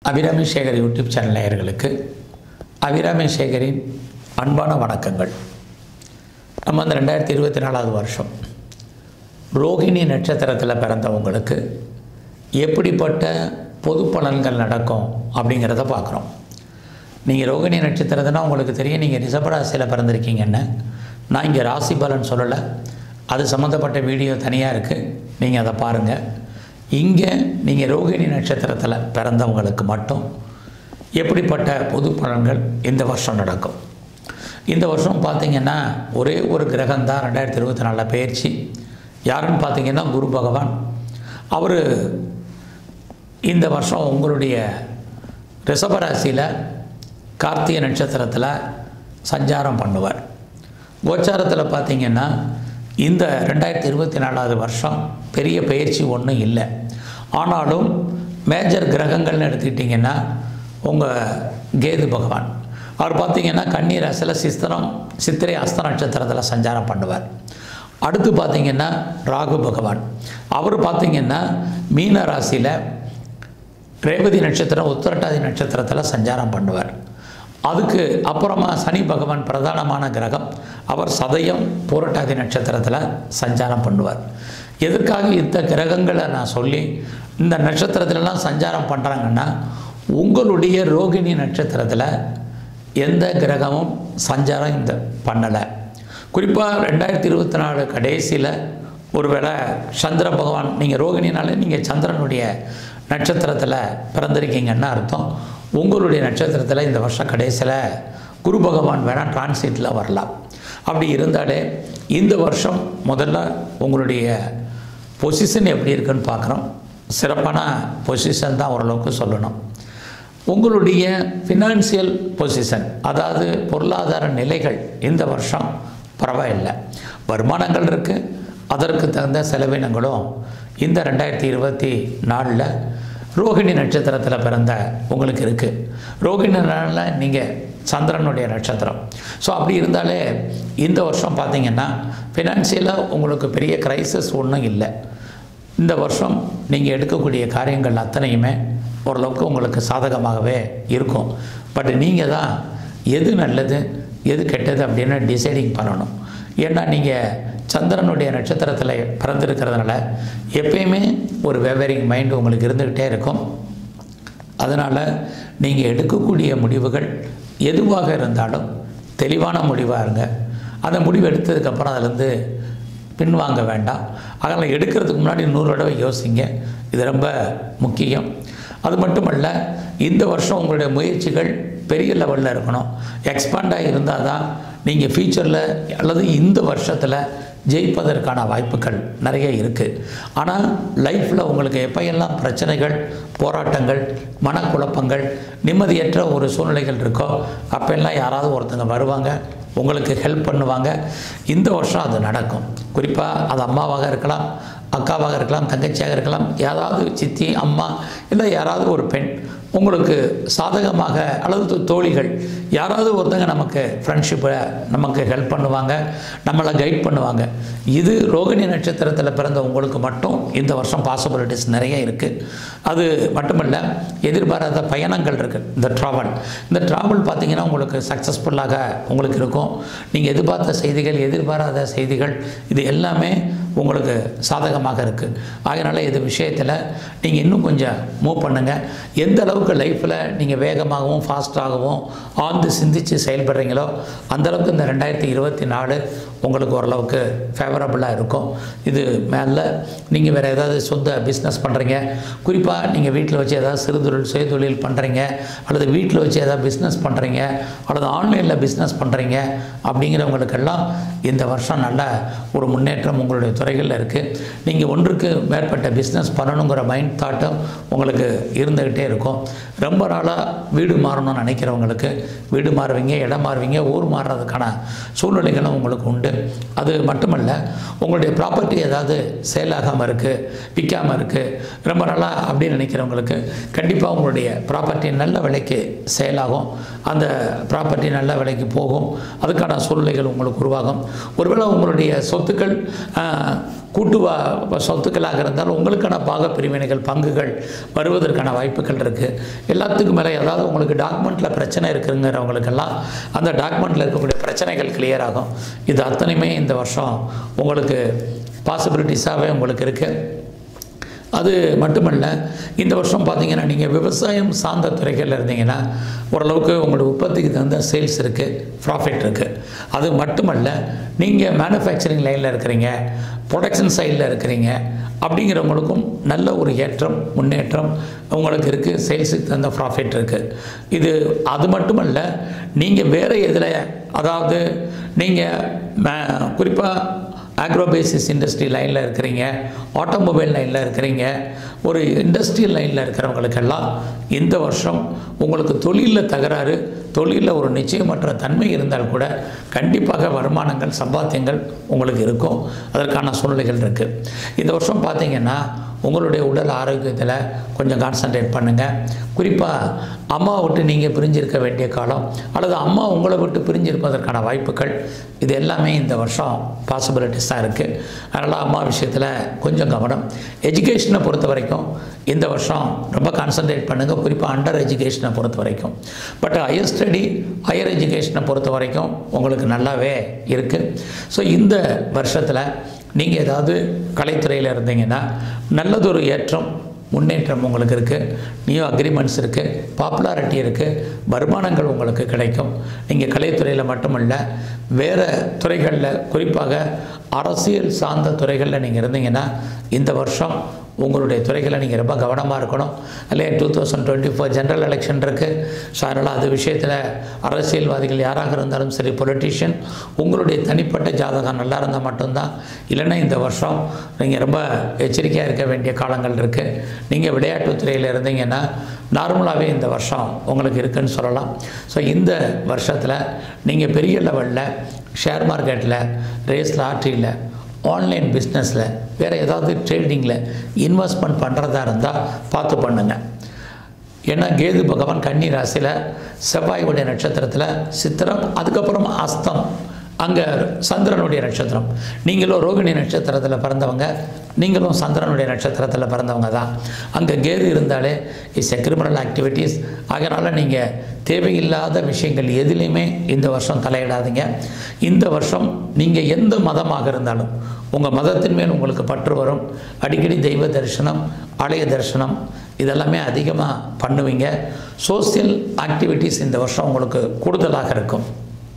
Abirami Sekar YouTube channel நேயர்களுக்கு அபிராமி சேகரின் அன்பான வணக்கங்கள் நம்ம அந்த ரெண்டாயிரத்தி இருபத்தி நாலாவது வருஷம் ரோகிணி நட்சத்திரத்தில் பிறந்தவங்களுக்கு எப்படிப்பட்ட பொது பலன்கள் நடக்கும் அப்படிங்கிறத பார்க்குறோம் நீங்கள் ரோகிணி நட்சத்திரத்தினா உங்களுக்கு தெரியும் நீங்கள் ரிஷபராசியில் பிறந்திருக்கீங்கன்னு நான் இங்கே ராசி பலன் சொல்லலை அது சம்மந்தப்பட்ட வீடியோ தனியாக இருக்குது நீங்கள் அதை பாருங்கள் இங்கே நீங்கள் ரோகிணி நட்சத்திரத்தில் பிறந்தவங்களுக்கு மட்டும் எப்படிப்பட்ட பொது பலன்கள் இந்த வருஷம் நடக்கும் இந்த வருஷம் பார்த்தீங்கன்னா ஒரே ஒரு கிரகம் தான் ரெண்டாயிரத்தி இருபத்தி நாலில் பயிற்சி யாருன்னு பார்த்தீங்கன்னா குரு பகவான் அவர் இந்த வருஷம் உங்களுடைய ரிஷபராசியில் கார்த்திகை நட்சத்திரத்தில் சஞ்சாரம் பண்ணுவார் கோச்சாரத்தில் பார்த்தீங்கன்னா இந்த ரெண்டாயிரத்தி இருபத்தி நாலாவது வருஷம் பெரிய பயிற்சி ஒன்றும் இல்லை ஆனாலும் மேஜர் கிரகங்கள்னு எடுத்துக்கிட்டிங்கன்னா உங்கள் கேது பகவான் அவர் பார்த்தீங்கன்னா கன்னி ராசியில் சிஸ்தனம் சித்திரை அஸ்த நட்சத்திரத்தில் சஞ்சாரம் பண்ணுவார் அடுத்து பார்த்தீங்கன்னா ராகு பகவான் அவர் பார்த்தீங்கன்னா மீன ராசியில் ரேவதி நட்சத்திரம் உத்திரட்டாதி நட்சத்திரத்தில் சஞ்சாரம் பண்ணுவார் அதுக்கு அப்புறமா சனி பகவான் பிரதானமான கிரகம் அவர் சதயம் பூரட்டாதி நட்சத்திரத்தில் சஞ்சாரம் பண்ணுவார் எதற்காக இந்த கிரகங்களை நான் சொல்லி இந்த நட்சத்திரத்திலலாம் சஞ்சாரம் பண்ணுறாங்கன்னா உங்களுடைய ரோகிணி நட்சத்திரத்தில் எந்த கிரகமும் சஞ்சாரம் இந்த பண்ணலை குறிப்பாக ரெண்டாயிரத்தி இருபத்தி நாலு கடைசியில் ஒருவேளை சந்திர பகவான் நீங்கள் ரோகிணினாலே நீங்கள் சந்திரனுடைய நட்சத்திரத்தில் பிறந்திருக்கீங்கன்னு அர்த்தம் உங்களுடைய நட்சத்திரத்தில் இந்த வருஷம் கடைசியில் குரு பகவான் வேணால் டிரான்சிட்டில் வரலாம் அப்படி இருந்தாலே இந்த வருஷம் முதல்ல உங்களுடைய பொசிஷன் எப்படி இருக்குன்னு பார்க்குறோம் சிறப்பான பொசிஷன் தான் ஓரளவுக்கு சொல்லணும் உங்களுடைய ஃபினான்சியல் பொசிஷன் அதாவது பொருளாதார நிலைகள் இந்த வருஷம் பரவாயில்லை வருமானங்கள் இருக்குது அதற்கு தகுந்த செலவினங்களும் இந்த ரெண்டாயிரத்தி இருபத்தி நாலில் ரோகிணி நட்சத்திரத்தில் பிறந்த உங்களுக்கு இருக்குது ரோகிணி நாளில் நீங்கள் சந்திரனுடைய நட்சத்திரம் ஸோ அப்படி இருந்தாலே இந்த வருஷம் பார்த்தீங்கன்னா ஃபினான்சியலாக உங்களுக்கு பெரிய கிரைசிஸ் ஒன்றும் இல்லை இந்த வருஷம் நீங்கள் எடுக்கக்கூடிய காரியங்கள் அத்தனையுமே ஓரளவுக்கு உங்களுக்கு சாதகமாகவே இருக்கும் பட் நீங்கள் தான் எது நல்லது எது கெட்டது அப்படின்னு டிசைடிங் பண்ணணும் ஏன்னா நீங்கள் சந்திரனுடைய நட்சத்திரத்தில் பிறந்திருக்கிறதுனால எப்பயுமே ஒரு வெவரிங் மைண்டு உங்களுக்கு இருந்துக்கிட்டே இருக்கும் அதனால் நீங்கள் எடுக்கக்கூடிய முடிவுகள் எதுவாக இருந்தாலும் தெளிவான முடிவாக இருங்க அந்த முடிவு எடுத்ததுக்கப்புறம் அதிலேருந்து பின்வாங்க வேண்டாம் அதனால் எடுக்கிறதுக்கு முன்னாடி நூறு தடவை யோசிங்க இது ரொம்ப முக்கியம் அது மட்டுமல்ல இந்த வருஷம் உங்களுடைய முயற்சிகள் பெரிய லெவலில் இருக்கணும் எக்ஸ்பாண்டாக இருந்தால் தான் நீங்கள் ஃப்யூச்சரில் அல்லது இந்த வருஷத்தில் ஜெயிப்பதற்கான வாய்ப்புகள் நிறைய இருக்குது ஆனால் லைஃப்பில் உங்களுக்கு எப்பையெல்லாம் பிரச்சனைகள் போராட்டங்கள் மனக்குழப்பங்கள் நிம்மதியற்ற ஒரு சூழ்நிலைகள் இருக்கோ அப்போல்லாம் யாராவது ஒருத்தங்க வருவாங்க உங்களுக்கு ஹெல்ப் பண்ணுவாங்க இந்த வருஷம் அது நடக்கும் குறிப்பாக அது அம்மாவாக இருக்கலாம் அக்காவாக இருக்கலாம் தங்கச்சியாக இருக்கலாம் யாராவது சித்தி அம்மா இல்லை யாராவது ஒரு பெண் உங்களுக்கு சாதகமாக அல்லது தோழிகள் யாராவது ஒருத்தங்க நமக்கு ஃப்ரெண்ட்ஷிப்பை நமக்கு ஹெல்ப் பண்ணுவாங்க நம்மளை கைட் பண்ணுவாங்க இது ரோகிணி நட்சத்திரத்தில் பிறந்த உங்களுக்கு மட்டும் இந்த வருஷம் பாசிபிலிட்டிஸ் நிறைய இருக்குது அது மட்டுமல்ல எதிர்பாராத பயணங்கள் இருக்குது இந்த ட்ராவல் இந்த ட்ராவல் பார்த்திங்கன்னா உங்களுக்கு சக்ஸஸ்ஃபுல்லாக உங்களுக்கு இருக்கும் நீங்கள் எதிர்பார்த்த செய்திகள் எதிர்பாராத செய்திகள் இது எல்லாமே உங்களுக்கு சாதகமாக இருக்குது அதனால் இது விஷயத்தில் நீங்கள் இன்னும் கொஞ்சம் மூவ் பண்ணுங்கள் எந்த அளவுக்கு லைஃப்பில் நீங்கள் வேகமாகவும் ஃபாஸ்ட்டாகவும் ஆழ்ந்து சிந்தித்து செயல்படுறீங்களோ அந்தளவுக்கு இந்த ரெண்டாயிரத்தி இருபத்தி நாலு உங்களுக்கு ஓரளவுக்கு ஃபேவரபுளாக இருக்கும் இது மேலே நீங்கள் வேறு ஏதாவது சொந்த பிஸ்னஸ் பண்ணுறீங்க குறிப்பாக நீங்கள் வீட்டில் வச்சு ஏதாவது சிறுதொழில் சுயதொழில் பண்ணுறீங்க அல்லது வீட்டில் வச்சு ஏதாவது பிஸ்னஸ் பண்ணுறீங்க அல்லது ஆன்லைனில் பிஸ்னஸ் பண்ணுறீங்க அப்படிங்கிறவங்களுக்கெல்லாம் இந்த வருஷம் நல்ல ஒரு முன்னேற்றம் உங்களுடைய துறைகளில் இருக்குது நீங்கள் ஒன்றுக்கு மேற்பட்ட பிஸ்னஸ் பண்ணணுங்கிற மைண்ட் தாட்டும் உங்களுக்கு இருந்துக்கிட்டே இருக்கும் ரொம்ப நாளாக வீடு மாறணும்னு நினைக்கிறவங்களுக்கு வீடு மாறுவீங்க இடம் மாறுவீங்க ஊர் மாறுறதுக்கான சூழ்நிலைகளும் உங்களுக்கு உண்டு அது மட்டுமல்ல உங்களுடைய ப்ராப்பர்ட்டி ஏதாவது சேல் ஆகாமல் இருக்குது விற்காமல் இருக்குது ரொம்ப நாளாக அப்படின்னு நினைக்கிறவங்களுக்கு கண்டிப்பாக உங்களுடைய ப்ராப்பர்ட்டி நல்ல விலைக்கு சேல் ஆகும் அந்த ப்ராப்பர்ட்டி நல்ல விலைக்கு போகும் அதுக்கான சூழ்நிலைகள் உங்களுக்கு உருவாகும் ஒருவேளை உங்களுடைய சொத்துக்கள் ஆஹ், கூட்டு வா- சொத்துக்களாக இருந்தால் உங்களுக்கான பாக பிரிவினைகள் பங்குகள் வருவதற்கான வாய்ப்புகள் இருக்குது எல்லாத்துக்கும் மேலே ஏதாவது உங்களுக்கு டாக்குமெண்ட்டில் பிரச்சனை இருக்குங்கிறவங்களுக்கெல்லாம் அந்த டாக்குமெண்ட்டில் இருக்கக்கூடிய பிரச்சனைகள் clear ஆகும் இது அத்தனையுமே இந்த வருஷம் உங்களுக்கு பாசிபிலிட்டிஸாகவே உங்களுக்கு இருக்குது அது மட்டுமல்ல இந்த வருஷம் பார்த்தீங்கன்னா நீங்கள் விவசாயம் சார்ந்த துறைகளில் இருந்தீங்கன்னா ஓரளவுக்கு உங்களோட உற்பத்திக்கு தகுந்த சேல்ஸ் இருக்குது ப்ராஃபிட் இருக்குது அது மட்டுமல்ல நீங்கள் மேனுஃபேக்சரிங் லைனில் இருக்கிறீங்க ப்ரொடக்ஷன் சைடில் இருக்கிறீங்க அப்படிங்கிறவங்களுக்கும் நல்ல ஒரு ஏற்றம் முன்னேற்றம் உங்களுக்கு இருக்குது சேல்ஸுக்கு தகுந்த ப்ராஃபிட் இருக்குது இது அது மட்டுமல்ல நீங்கள் வேறு எதில் அதாவது நீங்கள் குறிப்பாக ஆக்ரோபேசிஸ் இண்டஸ்ட்ரி லைனில் இருக்கிறீங்க ஆட்டோமொபைல் லைனில் இருக்கிறீங்க ஒரு இண்டஸ்ட்ரியல் லைனில் இருக்கிறவங்களுக்கெல்லாம் இந்த வருஷம் உங்களுக்கு தொழிலில் தகராறு தொழிலில் ஒரு நிச்சயமற்ற தன்மை இருந்தால் கூட கண்டிப்பாக வருமானங்கள் சம்பாத்தியங்கள் உங்களுக்கு இருக்கும் அதற்கான சூழ்நிலைகள் இருக்குது இந்த வருஷம் பார்த்தீங்கன்னா உங்களுடைய உடல் ஆரோக்கியத்தில் கொஞ்சம் கான்சன்ட்ரேட் பண்ணுங்கள் குறிப்பாக அம்மா விட்டு நீங்கள் பிரிஞ்சிருக்க வேண்டிய காலம் அல்லது அம்மா உங்களை விட்டு பிரிஞ்சிருப்பதற்கான வாய்ப்புகள் இது எல்லாமே இந்த வருஷம் பாசிபிலிட்டிஸாக இருக்குது அதனால் அம்மா விஷயத்தில் கொஞ்சம் கவனம் எஜுகேஷனை பொறுத்த வரைக்கும் இந்த வருஷம் ரொம்ப கான்சன்ட்ரேட் பண்ணுங்கள் குறிப்பாக அண்டர் எஜுகேஷனை பொறுத்த வரைக்கும் பட் ஹையர் ஸ்டடி ஹையர் எஜுகேஷனை பொறுத்த வரைக்கும் உங்களுக்கு நல்லாவே இருக்குது ஸோ இந்த வருஷத்தில் நீங்கள் ஏதாவது கலைத்துறையில் இருந்தீங்கன்னா நல்லதொரு ஏற்றம் முன்னேற்றம் உங்களுக்கு இருக்குது நியூ அக்ரிமெண்ட்ஸ் இருக்குது பாப்புலாரிட்டி இருக்குது வருமானங்கள் உங்களுக்கு கிடைக்கும் நீங்கள் கலைத்துறையில் மட்டுமல்ல வேறு துறைகளில் குறிப்பாக அரசியல் சார்ந்த துறைகளில் நீங்கள் இருந்தீங்கன்னா இந்த வருஷம் உங்களுடைய துறைகளை நீங்கள் ரொம்ப கவனமாக இருக்கணும் இல்லையா two thousand twenty four general election இருக்குது ஸோ அதனால் அது விஷயத்தில் அரசியல்வாதிகள் யாராக இருந்தாலும் சரி பொலிட்டீஷியன் உங்களுடைய தனிப்பட்ட ஜாதகம் நல்லா இருந்தால் மட்டும்தான் இல்லைன்னா இந்த வருஷம் நீங்கள் ரொம்ப எச்சரிக்கையாக இருக்க வேண்டிய காலங்கள் இருக்குது நீங்கள் விளையாட்டுத் துறையில் இருந்தீங்கன்னா நார்மலாகவே இந்த வருஷம் உங்களுக்கு இருக்குன்னு சொல்லலாம் ஸோ இந்த வருஷத்தில் நீங்கள் பெரிய லெவலில் ஷேர் மார்க்கெட்டில் ரேஸ் லாட்ரியில் ஆன்லைன் பிஸ்னஸில் வேறு ஏதாவது ட்ரேடிங்கில் இன்வெஸ்ட்மெண்ட் பண்ணுறதா இருந்தால் பார்த்து பண்ணுங்கள் ஏன்னா கேது பகவான் கன்னி ராசியில் செவ்வாயுடைய நட்சத்திரத்தில் சித்திரம் அதுக்கப்புறம் அஸ்தம் அங்கே சந்திரனுடைய நட்சத்திரம் நீங்களும் ரோகிணி நட்சத்திரத்தில் பிறந்தவங்க நீங்களும் சந்திரனுடைய நட்சத்திரத்தில் பிறந்தவங்க தான் அங்கே கேது இருந்தாலே இட்ஸ் எ கிரிமினல் ஆக்டிவிட்டீஸ் அதனால் நீங்கள் தேவையில்லாத விஷயங்கள் எதுலேயுமே இந்த வருஷம் தலையிடாதீங்க இந்த வருஷம் நீங்கள் எந்த மதமாக இருந்தாலும் உங்கள் மதத்தின் மேல் உங்களுக்கு பற்று வரும் அடிக்கடி தெய்வ தரிசனம் ஆலய தரிசனம் இதெல்லாமே அதிகமாக பண்ணுவீங்க சோசியல் ஆக்டிவிட்டீஸ் இந்த வருஷம் உங்களுக்கு கூடுதலாக இருக்கும்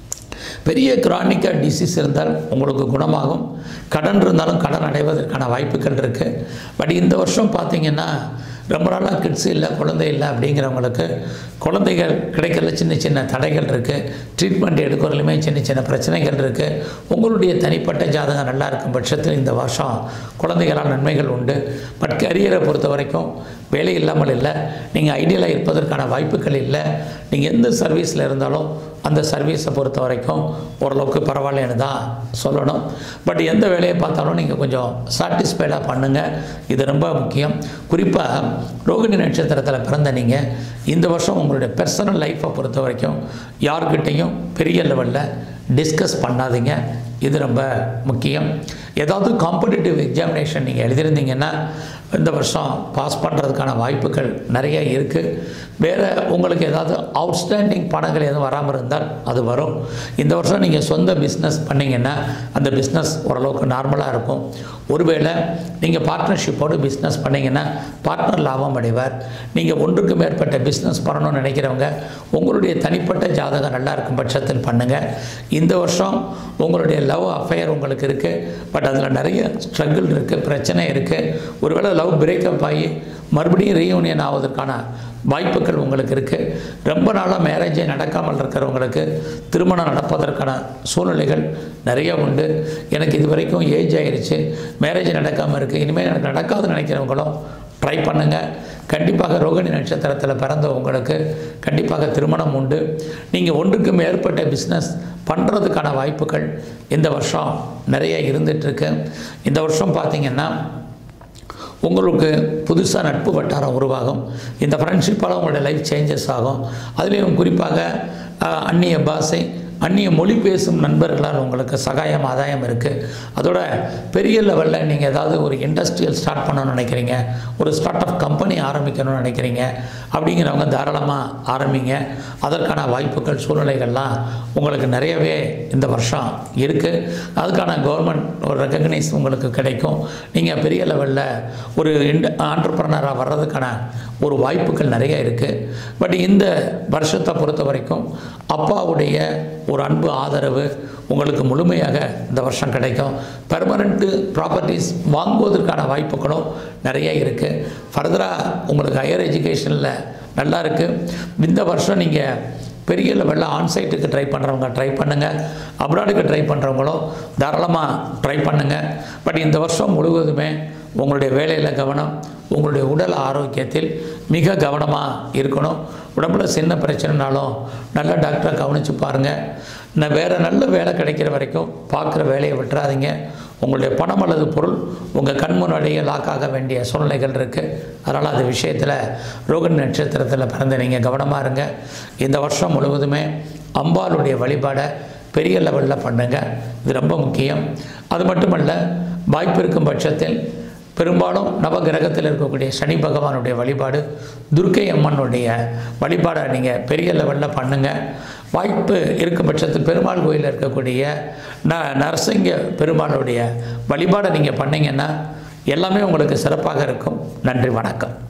பெரிய கிரானிக்காக டிசீஸ் இருந்தால் உங்களுக்கு குணமாகும் கடன் இருந்தாலும் கடன் அடைவதற்கான வாய்ப்புகள் இருக்குது பட் இந்த வருஷம் பார்த்தீங்கன்னா ரொம்ப நாளாக கிட்ஸ் இல்லை குழந்தை இல்லை அப்படிங்கிறவங்களுக்கு குழந்தைகள் கிடைக்கிறதுல சின்ன சின்ன தடைகள் இருக்குது ட்ரீட்மெண்ட் எடுக்கிறதுலையுமே சின்ன சின்ன பிரச்சனைகள் இருக்குது உங்களுடைய தனிப்பட்ட ஜாதகம் நல்லா இருக்கும் பட்சத்தில் இந்த வருஷம் குழந்தைகளால் நன்மைகள் உண்டு பட் கரியரை பொறுத்த வரைக்கும் வேலை இல்லாமல் இல்லை நீங்கள் ஐடியலாக இருப்பதற்கான வாய்ப்புகள் இல்லை நீங்கள் எந்த சர்வீஸில் இருந்தாலும் அந்த சர்வீஸை பொறுத்த வரைக்கும் ஓரளவுக்கு பரவாயில்லன்னு தான் சொல்லணும் பட் எந்த வேலையை பார்த்தாலும் நீங்கள் கொஞ்சம் சாட்டிஸ்ஃபைடாக பண்ணுங்கள் இது ரொம்ப முக்கியம் குறிப்பாக ரோகிணி நட்சத்திரத்தில் பிறந்த நீங்கள் இந்த வருஷம் உங்களுடைய பர்சனல் லைஃப்பை பொறுத்த வரைக்கும் யார்கிட்டையும் பெரிய லெவலில் டிஸ்கஸ் பண்ணாதீங்க இது ரொம்ப முக்கியம் ஏதாவது காம்படிட்டிவ் எக்ஸாமினேஷன் நீங்கள் எழுதியிருந்தீங்கன்னா இந்த வருஷம் பாஸ் பண்ணுறதுக்கான வாய்ப்புகள் நிறைய இருக்குது வேறு உங்களுக்கு ஏதாவது அவுட்ஸ்டாண்டிங் பணங்கள் எதுவும் வராமல் இருந்தால் அது வரும் இந்த வருஷம் நீங்கள் சொந்த பிஸ்னஸ் பண்ணிங்கன்னா அந்த பிஸ்னஸ் ஓரளவுக்கு நார்மலாக இருக்கும் ஒருவேளை நீங்கள் பார்ட்னர்ஷிப்போடு பிஸ்னஸ் பண்ணிங்கன்னா பார்ட்னர் லாபம் அடைவார் நீங்கள் ஒன்றுக்கு மேற்பட்ட பிஸ்னஸ் பண்ணணும்னு நினைக்கிறவங்க உங்களுடைய தனிப்பட்ட ஜாதகம் நல்லா இருக்கும் பட்சத்தில் பண்ணுங்கள் இந்த வருஷம் உங்களுடைய லவ் அஃபேர் உங்களுக்கு இருக்குது பட் அதில் நிறைய ஸ்ட்ரகிள் இருக்குது பிரச்சனை இருக்குது ஒருவேளை லவ் பிரேக்கப் ஆகி மறுபடியும் ரீயூனியன் ஆவதற்கான வாய்ப்புகள் உங்களுக்கு இருக்குது ரொம்ப நாளாக மேரேஜே நடக்காமல் இருக்கிறவங்களுக்கு திருமணம் நடப்பதற்கான சூழ்நிலைகள் நிறைய உண்டு எனக்கு இது வரைக்கும் ஏஜ் ஆயிருச்சு மேரேஜ் நடக்காமல் இருக்குது இனிமேல் எனக்கு நடக்காதுன்னு நினைக்கிறவங்களும் ட்ரை பண்ணுங்கள் கண்டிப்பாக ரோகிணி நட்சத்திரத்தில் பிறந்த உங்களுக்கு கண்டிப்பாக திருமணம் உண்டு நீங்கள் ஒன்றுக்கு மேற்பட்ட பிஸ்னஸ் பண்ணுறதுக்கான வாய்ப்புகள் இந்த வருஷம் நிறைய இருந்துகிட்ருக்கு இந்த வருஷம் பார்த்திங்கன்னா உங்களுக்கு புதுசாக நட்பு வட்டாரம் உருவாகும் இந்த ஃப்ரெண்ட்ஷிப்பால் உங்களுடைய லைஃப் சேஞ்சஸ் ஆகும் அதுலேயும் குறிப்பாக அஹ், அந்நிய பாஷை அந்நிய மொழி பேசும் நண்பர்களால் உங்களுக்கு சகாயம் ஆதாயம் இருக்குது அதோட பெரிய லெவலில் நீங்கள் ஏதாவது ஒரு இண்டஸ்ட்ரியல் ஸ்டார்ட் பண்ணணும்னு நினைக்கிறீங்க ஒரு ஸ்டார்ட் அப் கம்பெனி ஆரம்பிக்கணும்னு நினைக்கிறீங்க அப்படிங்கிறவங்க தாராளமாக ஆரம்பிங்க அதற்கான வாய்ப்புகள் சூழ்நிலைகள்லாம் உங்களுக்கு நிறையவே இந்த வருஷம் இருக்குது அதுக்கான கவர்மெண்ட் ஒரு ரெக்கக்னைஸ் உங்களுக்கு கிடைக்கும் நீங்கள் பெரிய லெவலில் ஒரு இண்ட் ஆண்டர்பிரனராக வர்றதுக்கான ஒரு வாய்ப்புகள் நிறைய இருக்குது பட் இந்த வருஷத்தை பொறுத்த வரைக்கும் அப்பாவுடைய ஒரு அன்பு ஆதரவு உங்களுக்கு முழுமையாக இந்த வருஷம் கிடைக்கும் பெர்மனண்ட்டு ப்ராப்பர்ட்டிஸ் வாங்குவதற்கான வாய்ப்புகளும் நிறைய இருக்குது ஃபர்தராக உங்களுக்கு ஹையர் எஜுகேஷனில் நல்லா இருக்குது இந்த வருஷம் நீங்கள் பெரிய லெவலில் ஆன்சைட்டுக்கு ட்ரை பண்ணுறவங்க ட்ரை பண்ணுங்கள் அப்ராடுக்கு ட்ரை பண்ணுறவங்களும் தாராளமாக ட்ரை பண்ணுங்கள் பட் இந்த வருஷம் முழுவதுமே உங்களுடைய வேலையில் கவனம் உங்களுடைய உடல் ஆரோக்கியத்தில் மிக கவனமாக இருக்கணும் உடம்புல சின்ன பிரச்சனைனாலும் நல்ல டாக்டரை கவனித்து பாருங்கள் நான் வேறு நல்ல வேலை கிடைக்கிற வரைக்கும் பார்க்குற வேலையை விட்டுறாதீங்க உங்களுடைய பணம் அல்லது பொருள் உங்கள் கண் முன்னாடியே லாக் ஆக வேண்டிய சூழ்நிலைகள் இருக்குது அதனால் அது விஷயத்தில் ரோகன் நட்சத்திரத்தில் பிறந்த நீங்கள் கவனமாக இருங்க இந்த வருஷம் முழுவதுமே அம்பாளுடைய வழிபாடை பெரிய லெவலில் பண்ணுங்கள் இது ரொம்ப முக்கியம் அது மட்டுமல்ல வாய்ப்பு இருக்கும் பட்சத்தில் பெரும்பாலும் நவகிரகத்தில் இருக்கக்கூடிய சனி பகவானுடைய வழிபாடு துர்க்கை அம்மனுடைய வழிபாடை நீங்கள் பெரிய லெவலில் பண்ணுங்கள் வாய்ப்பு இருக்கும் பட்சத்தில் பெருமாள் கோயிலில் இருக்கக்கூடிய ந நரசிங்க பெருமாளுடைய வழிபாடை நீங்கள் பண்ணீங்கன்னா எல்லாமே உங்களுக்கு சிறப்பாக இருக்கும் நன்றி வணக்கம்